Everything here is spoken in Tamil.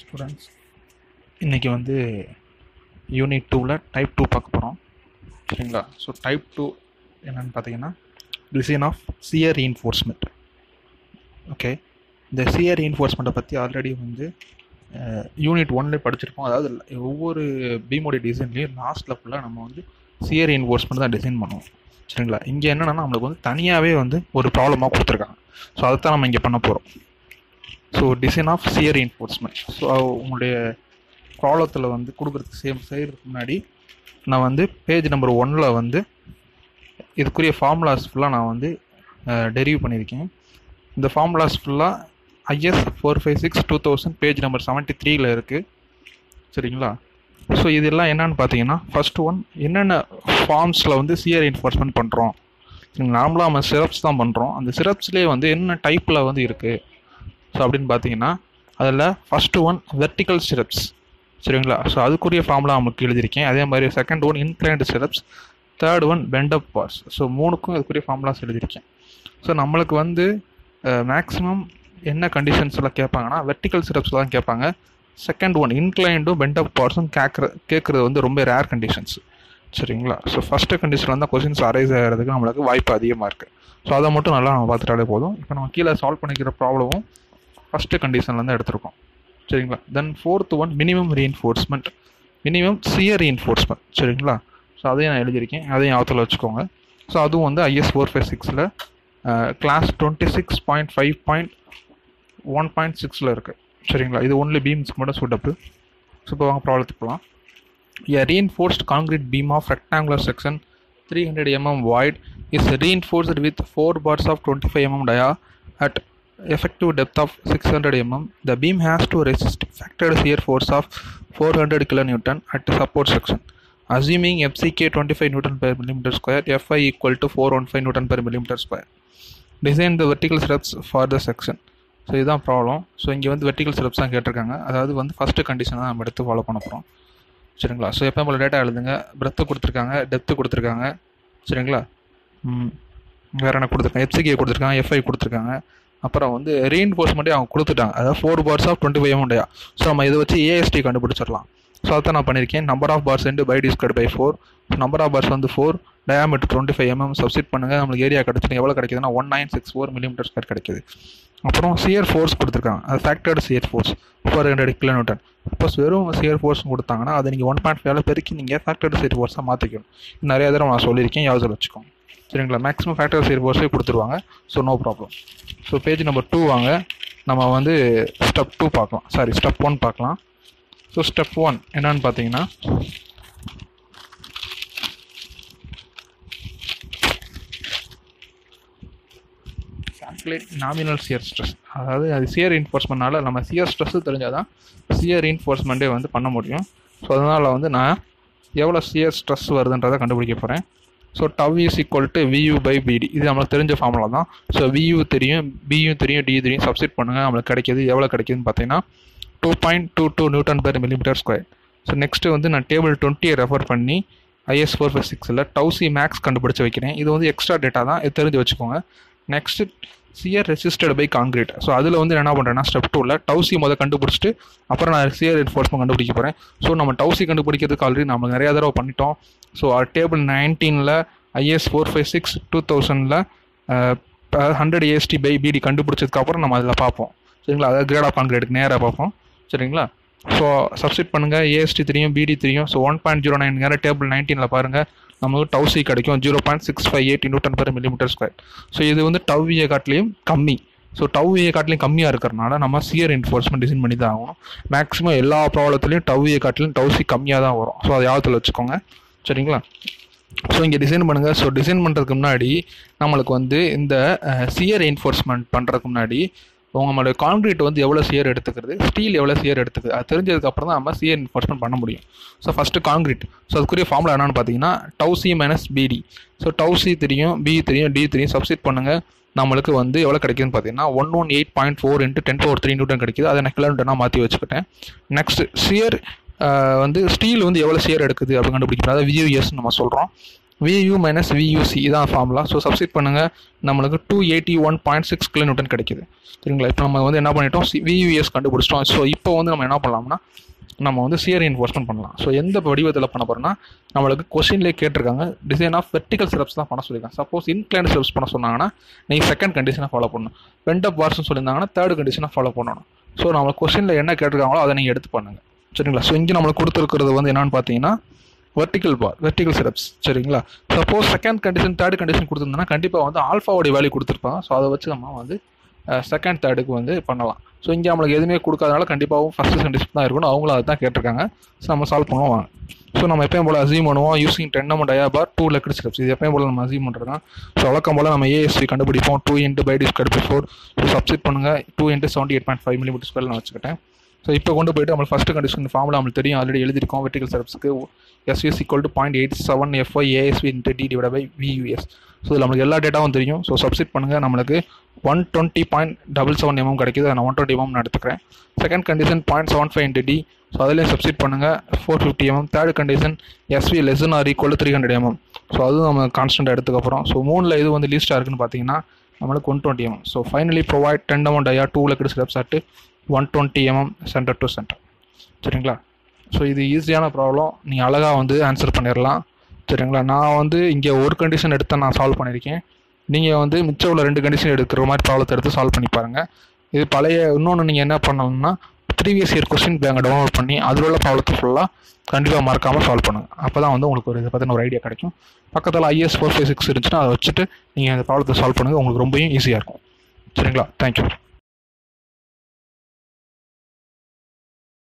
ஸ்டூடெண்ட்ஸ் இன்றைக்கி வந்து யூனிட் டூவில் டைப் டூ பார்க்க போகிறோம் சரிங்களா ஸோ டைப் டூ என்னென்னு பார்த்தீங்கன்னா design of shear reinforcement okay இந்த சியர் ரீஎன்ஃபோர்ஸ்மெண்ட்டை பற்றி ஆல்ரெடி வந்து யூனிட் ஒன்லேயே படிச்சிருப்போம் அதாவது ஒவ்வொரு பீமோடைய டிசைன்லேயும் லாஸ்ட்டில் ஃபுல்லாக நம்ம வந்து சியர் ரீஎன்ஃபோர்ஸ்மெண்ட் தான் டிசைன் பண்ணுவோம் சரிங்களா இங்கே என்னென்னா நம்மளுக்கு வந்து தனியாகவே வந்து ஒரு ப்ராப்ளமாக கொடுத்துருக்காங்க ஸோ அதை தான் நம்ம இங்கே பண்ண போகிறோம் so design of shear reinforcement so உங்களுடைய ப்ராப்ளத்தில் வந்து கொடுக்குறதுக்கு சேம் செய்கிறதுக்கு முன்னாடி நான் வந்து பேஜ் நம்பர் ஒன்னில் வந்து இதுக்குரிய ஃபார்முலாஸ் ஃபுல்லாக நான் வந்து டெரிவ் பண்ணியிருக்கேன் இந்த ஃபார்முலாஸ் ஃபுல்லாக IS four five six two thousand page number seventy த்ரீல இருக்குது சரிங்களா ஸோ இதெல்லாம் என்னன்னு பார்த்தீங்கன்னா ஃபர்ஸ்ட் ஒன் என்னென்ன ஃபார்ம்ஸில் வந்து சிஆர் என்ஃபோர்ஸ்மெண்ட் பண்ணுறோம் நார்மலாக நம்ம சிரப்ஸ் தான் பண்ணுறோம் அந்த சிரப்ஸ்லேயே வந்து என்ன டைப்பில் வந்து இருக்குது ஸோ அப்படின்னு பார்த்தீங்கன்னா அதில் ஃபஸ்ட்டு ஒன் வெர்டிக்கல் சிரப்ஸ் சரிங்களா ஸோ அதுக்குரிய ஃபார்முலா நமக்கு எழுதியிருக்கேன் அதே மாதிரி second one inclined stirrups third one bent up bars so மூணுக்கும் அதுக்குரிய ஃபார்முலாஸ் எழுதியிருக்கேன் ஸோ நம்மளுக்கு வந்து மேக்ஸிமம் என்ன கண்டிஷன்ஸ் எல்லாம் கேட்பாங்கன்னா வெர்டிக்கல் சிரப்ஸில் தான் கேட்பாங்க செகண்ட் ஒன் இன்க்ளைண்டும் பெண்டப் பார்ட்ஸும் கேட்குற கேட்குறது வந்து ரொம்ப ரேர் கண்டிஷன்ஸ் சரிங்களா ஸோ ஃபஸ்ட்டு கண்டிஷனில் தான் கொஸ்டின்ஸ் அரைஸ் ஆகிறதுக்கு நம்மளுக்கு வாய்ப்பு அதிகமாக இருக்குது ஸோ அதை மட்டும் நல்லா நம்ம பார்த்துட்டாலே போதும் இப்போ நம்ம கீழே சால்வ் பண்ணிக்கிற ப்ராப்ளமும் ஃபஸ்ட்டு கண்டிஷன்லேருந்து எடுத்திருக்கோம் சரிங்களா then fourth one minimum reinforcement minimum shear reinforcement சரிங்களா ஸோ அதையும் நான் எழுதியிருக்கேன் அதையும் ஆத்தில் வச்சுக்கோங்க ஸோ அதுவும் வந்து ஐஎஸ் ஃபோர் ஃபைவ் சிக்ஸில் clause twenty six point five point one point சிக்ஸில் இருக்குது சரிங்களா இது ஒன்லி பீம்ஸ்க்கு மட்டும் சூட்டப்பு ஸோ இப்போ வாங்க ப்ராப்ளத்துக்கு போகலாம் A reinforced concrete beam of rectangular section 300 mm wide is reinforced with 4 bars of 25 mm dia at effective depth of 600 mm. The beam has to resist factored shear force of 400 kN at support section. Assuming FCK 25 Newton per millimeter square, Fy equal to 415 Newton per millimeter square. Design the vertical steps for the section. So இதுதான் ப்ராப்ளம் ஸோ இங்கே வந்து வெர்டிக்கல் ஸ்டெப்ஸ் தான் கேட்டிருக்காங்க அதாவது வந்து ஃபஸ்ட்டு கண்டிஷன் தான் நம்ம எடுத்து ஃபாலோ பண்ண போகிறோம் சரிங்களா ஸோ எப்போ போல் டேட்டா எழுதுங்க பிரெத்து கொடுத்துருக்காங்க டெப்த்து கொடுத்துருக்காங்க சரிங்களா வேறு என்ன கொடுத்துருக்காங்க எஃப்சிகே கொடுத்துருக்காங்க எஃப்ஐ கொடுத்துருக்காங்க அப்புறம் வந்து ரீஎன்ஃபோர்ஸ்மெண்ட்டே அவங்க கொடுத்துட்டாங்க அதாவது four bars of twenty five mm dia so நம்ம இதை வச்சு ஏஎஸ்டி கண்டுபிடிச்சிடலாம் ஸோ அதை நான் பண்ணியிருக்கேன் number of bars into pi d squared by four number of bars வந்து four diameter twenty five mm substitute பண்ணுங்கள் நம்மளுக்கு ஏரியா கிடச்சிட்டு எவ்வளோ கிடைக்குதுன்னா one nine six four millimetre square கிடைக்குது அப்புறம் சியர் ஃபோர்ஸ் கொடுத்துருக்காங்க அது factored shear force four hundred kilometre suppose வெறும் சியர் ஃபோர்ஸ் கொடுத்தாங்கன்னா அதை நீங்கள் ஒன் பாயிண்ட் ஃபைவ்ல பெருக்கி நீங்கள் ஃபேக்டர்டு சியர் ஃபோர்ஸாக மாற்றிக்கணும் நிறைய தடவை நான் சொல்லியிருக்கேன் யாவது வச்சுக்கோங்க சரிங்களா மேக்ஸிமம் ஃபேக்டர் சியர் ஃபோர்ஸே கொடுத்துருவாங்க so no problem so page number two வாங்க நம்ம வந்து ஸ்டெப் டூ பார்க்கலாம் சாரி ஸ்டெப் ஒன் பார்க்கலாம் ஸோ ஸ்டெப் ஒன் என்னன்னு பார்த்தீங்கன்னா கால்குலேட் நாமினல் சியர் ஸ்ட்ரெஸ் அதாவது அது சியர் இன்ஃபோர்ஸ்மெண்ட்னால நம்ம சியர் ஸ்ட்ரெஸ்ஸு தெரிஞ்சால் தான் சியர் இன்ஃபோர்ஸ்மெண்ட்டே வந்து பண்ண முடியும் ஸோ அதனால் வந்து நான் எவ்வளோ சியர் ஸ்ட்ரெஸ் வருதுன்றதை கண்டுபிடிக்க போகிறேன் so tau is equal to Vu by bd இது நம்மளுக்கு தெரிஞ்ச ஃபார்முலா தான் ஸோ வியூ தெரியும் பியூ தெரியும் டி தெரியும் சப்ஸ்டிட் பண்ணுங்கள் நம்மளுக்கு கிடைக்கிது எவ்வளோ கிடைக்குதுன்னு பார்த்தீங்கன்னா two point two two newton per millimetre square so next வந்து நான் டேபிள் டுவெண்ட்டியை ரெஃபர் பண்ணி ஐஎஸ் ஃபோர் ஃபைவ் சிக்ஸில் டவுசி மேக்ஸ் கண்டுபிடிச்சி வைக்கிறேன் இது வந்து எக்ஸ்ட்ரா டேட்டா தான் இது தெரிஞ்சு வச்சுக்கோங்க next shear resisted by concrete so அதில் வந்து என்ன பண்ணுறேன்னா ஸ்டெப் டூவில் டவுசி முதல் கண்டுபிடிச்சிட்டு அப்புறம் நான் சியர் என்ஃபோர்ஸ்மெண்ட் கண்டுபிடிக்க போகிறேன் ஸோ நம்ம டவுசி கண்டுபிடிக்கிறதுக்கு ஆல்ரெடி நம்ம நிறையா தடவை பண்ணிட்டோம் ஸோ டேபிள் நைன்டீனில் IS four five six two தௌசண்டில் ஹண்ட்ரட் ஏஎஸ்டி பை பிடி கண்டுபிடிச்சதுக்கப்புறம் நம்ம அதில் பார்ப்போம் சரிங்களா அதாவது கிரேட் ஆஃப் காங்கிரீட்டுக்கு நேராக பார்ப்போம் சரிங்களா ஸோ சப்ஸ்டிட் பண்ணுங்கள் ஏஎஸ்டி தெரியும் பிடி தெரியும் so one point zero nine table நைன்டீனில் பாருங்கள் நமக்கு டவுசி கிடைக்கும் zero point six five eight newton per millimetre square so இது வந்து டவ்வியை காட்டிலையும் கம்மி ஸோ டவ்வியை காட்டிலையும் கம்மியாக இருக்கிறனால நம்ம சியர் என்ஃபோர்ஸ்மெண்ட் டிசைன் பண்ணி தான் ஆகணும் மேக்ஸிமம் எல்லா ப்ராப்ளத்துலையும் டவ்வியை காட்டிலையும் டவுசி கம்மியாக தான் வரும் ஸோ அதை யாபத்தில் வச்சுக்கோங்க சரிங்களா ஸோ இங்கே டிசைன் பண்ணுங்கள் ஸோ டிசைன் பண்ணுறதுக்கு முன்னாடி நம்மளுக்கு வந்து இந்த சியர் என்ஃபோர்ஸ்மெண்ட் பண்ணுறதுக்கு முன்னாடி உங்களோட கான்கிரீட் வந்து எவ்வளோ சியர் எடுத்துக்கிறது ஸ்டீல் எவ்வளோ சியர் எடுத்துக்குது அது தெரிஞ்சதுக்கப்புறம் தான் நம்ம சியர் என்ஃபோர்ஸ்மெண்ட் பண்ண முடியும் ஸோ ஃபஸ்ட்டு கான்கிரீட் ஸோ அதுக்குரிய ஃபார்முலா என்னன்னு பார்த்தீங்கன்னா டவுசி மைனஸ் பிடி ஸோ டவுசி தெரியும் பி தெரியும் டி தெரியும் சப்ஸ்டிட் பண்ணுங்கள் நம்மளுக்கு வந்து எவ்வளோ கிடைக்குதுன்னு பார்த்தீங்கன்னா one one eight point four into ten four three newton கிடைக்குது அதை நான் கிலோமீட்டர்னா மாற்றி வச்சுக்கிட்டேன் நெக்ஸ்ட் சியர் வந்து ஸ்டீல் வந்து எவ்வளோ சியர் எடுக்குது அப்படின்னு கண்டுபிடிக்கிறோம் அதாவது வியூஎஸ் நம்ம சொல்கிறோம் வியூ மைனஸ் வியூசி இதான் ஃபார்முலா ஸோ சப்ஸ்டிட் பண்ணுங்கள் நம்மளுக்கு two eighty one point six kilo newton கிடைக்குது சரிங்களா இப்போ நம்ம வந்து என்ன பண்ணிட்டோம் வியூஎஸ் கண்டுபிடிச்சிட்டோம் ஸோ இப்போ வந்து நம்ம என்ன பண்ணலாம்னா நம்ம வந்து சியர் என்ஃபோர்ஸ்மெண்ட் பண்ணலாம் ஸோ எந்த வடிவத்தில் பண்ண போகிறோம்னா நம்மளுக்கு கொஸ்டின்லேயே கேட்டிருக்காங்க டிசைன் ஆஃப் வெர்டிகல் சிரப்ஸ் தான் பண்ண சொல்லியிருக்காங்க சப்போஸ் இன்க்ளைன் சிரப்ஸ் பண்ண சொன்னாங்கன்னா நீங்கள் செகண்ட் கண்டிஷனை ஃபாலோ பண்ணணும் பெண்ட் அப் வார்ஸ்னு சொல்லியிருந்தாங்கன்னா தேர்ட் கண்டிஷனை ஃபாலோ பண்ணணும் ஸோ நம்ம கொஸ்டினில் என்ன கேட்டிருக்காங்களோ அதை நீங்கள் எடுத்து பண்ணுங்கள் சரிங்களா ஸோ இங்கே நம்மளுக்கு கொடுத்துருக்கிறது வந்து என்னன்னு பார்த்தீங்கன்னா வெர்டிகல் பார் வெர்டிகல் சிரப்ஸ் சரிங்களா suppose second condition third condition கொடுத்துருந்தோன்னா கண்டிப்பாக வந்து ஆல்ஃபாவோடைய வேல்யூ கொடுத்துருப்பாங்க ஸோ அதை வச்சு நம்ம வந்து செகண்ட் தேர்டுக்கு வந்து பண்ணலாம் ஸோ இங்கே நம்மளுக்கு எதுவுமே கொடுக்காதனால கண்டிப்பாகவும் ஃபஸ்ட்டு கண்டிஷன் தான் இருக்கணும் அவங்களும் அதை தான் கேட்டிருக்காங்க ஸோ நம்ம சால்வ் பண்ணுவோம் வாங்க ஸோ நம்ம எப்பயும் போல் அசீம் பண்ணுவோம் using ten amount dia bar two legged steps இது எப்பயும் போல் நம்ம அசீம் பண்ணுறது தான் ஸோ வழக்கம் போல் நம்ம ஏஎஸ்சி கண்டுபிடிப்போம் two into pi d square by four so substitute பண்ணுங்கள் two into seventy eight point five millimetre square நான் வச்சுக்கிட்டேன் ஸோ இப்போ கொண்டு போயிட்டு நம்ம ஃபஸ்ட்டு கண்டிஷன் ஃபார்முலா நம்மளுக்கு தெரியும் ஆல்ரெடி எழுதிருக்கோம் வெர்டிகல் ஸ்டெப்ஸ்க்கு SUS equal to point eight seven fy Asv into d divide by Vus so இதில் நம்மளுக்கு எல்லா டேட்டாவும் தெரியும் ஸோ சப்ஸ்டிட் பண்ணுங்கள் நம்மளுக்கு one twenty point double seven mm கிடைக்குது நான் ஒன் டுவெண்ட்டி எம்எம் நான் எடுத்துக்கிறேன் second condition point seven five into d so அதுலேயும் சப்ஸ்டிட் பண்ணுங்கள் four fifty mm third condition Sv less than or equal three hundred mm so அதுவும் நம்ம கான்ஸ்டன்ட் எடுத்துக்கப்புறம் ஸோ மூணில் இது வந்து லீஸ்ட்டாக இருக்குன்னு பார்த்தீங்கன்னா நம்மளுக்கு one twenty mm so finally provide ten amount ஐயா two legged steps at one twenty mm centre to centre சரிங்களா ஸோ இது ஈஸியான ப்ராப்ளம் நீங்கள் அழகாக வந்து ஆன்சர் பண்ணிடலாம் சரிங்களா நான் வந்து இங்கே ஒரு கண்டிஷன் எடுத்து நான் சால்வ் பண்ணியிருக்கேன் நீங்கள் வந்து மிச்சம் உள்ள ரெண்டு கண்டிஷன் எடுக்கிற மாதிரி ப்ராப்ளத்தை எடுத்து சால்வ் பண்ணி பாருங்கள் இது பழைய இன்னொன்று நீங்கள் என்ன பண்ணணும்னா ப்ரீவியஸ் இயர் கொஸ்டின் பேங்கை டவுன்லோட் பண்ணி அதில் உள்ள ப்ராப்ளத்தை ஃபுல்லாக கண்டிப்பாக மறக்காமல் சால்வ் பண்ணுங்கள் அப்போ தான் வந்து உங்களுக்கு ஒரு இதை பற்றின ஒரு ஐடியா கிடைக்கும் பக்கத்தில் ஐஎஸ் ஃபோர் ஃபைவ் சிக்ஸ் இருந்துச்சுன்னா அதை வச்சுட்டு நீங்கள் அந்த ப்ராப்ளத்தை சால்வ் பண்ணுங்கள் உங்களுக்கு ரொம்பவும் ஈஸியாக இருக்கும் சரிங்களா தேங்க்யூ